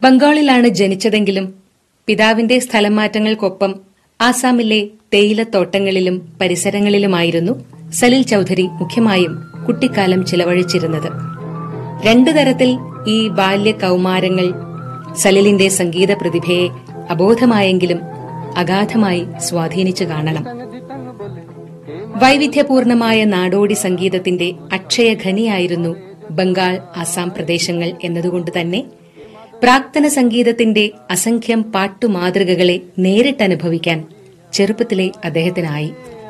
ബംഗാളിലാണ് ജനിച്ചതെങ്കിലും പിതാവിന്റെ സ്ഥലം മാറ്റങ്ങൾക്കൊപ്പം ആസാമിലെ തേയിലത്തോട്ടങ്ങളിലും പരിസരങ്ങളിലുമായിരുന്നു സലിൽ ചൌധരി മുഖ്യമായും കുട്ടിക്കാലം ചിലവഴിച്ചിരുന്നത് രണ്ടു തരത്തിൽ ഈ ബാല്യ കൌമാരങ്ങൾ സലിലിന്റെ സംഗീത പ്രതിഭയെ അബോധമായെങ്കിലും അഗാധമായി സ്വാധീനിച്ചു കാണണം വൈവിധ്യപൂർണമായ നാടോടി സംഗീതത്തിന്റെ അക്ഷയഖനിയായിരുന്നു ബംഗാൾ ആസാം പ്രദേശങ്ങൾ എന്നതുകൊണ്ട് തന്നെ പ്രാക്തന സംഗീതത്തിന്റെ അസംഖ്യം പാട്ടുമാതൃകകളെ നേരിട്ടനുഭവിക്കാൻ ചെറുപ്പത്തിലെ അദ്ദേഹത്തിനായി